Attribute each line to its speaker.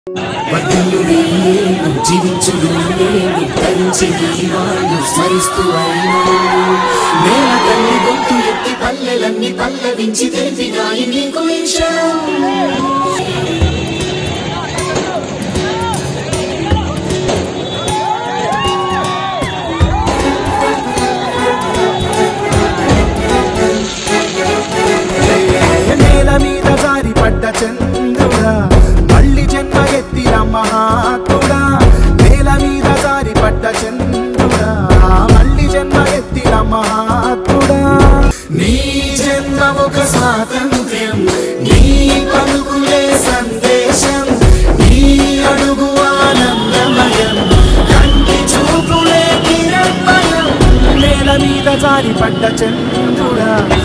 Speaker 1: వర్ధిల్లు వీయేను జీవించు వీయేను ధరించి వాళ్ళు స్మరిస్తూ అయినా నేల తల్లి గొంతు ఎత్తి పల్లెలన్నీ పల్లవించి తెలిపినాయి నీకు ఈ క్షణం
Speaker 2: నేల మీద జారి పడ్డ చంద్రుడా మళ్ళీ జన్మ ఎత్తిన మహాత్ముడా నేల మీద జారి పడ్డ చంద్రుడా మళ్ళీ జన్మ ఎత్తిన మహాత్ముడా
Speaker 1: నీ జన్మ ఒక స్వాతంత్ర్యం నీ పలుకులే సందేశం నీ అడుగు ఆనందమయం కంటి చూపులే కిరణమయం
Speaker 2: నేల మీద జారి పడ్డ చంద్రుడా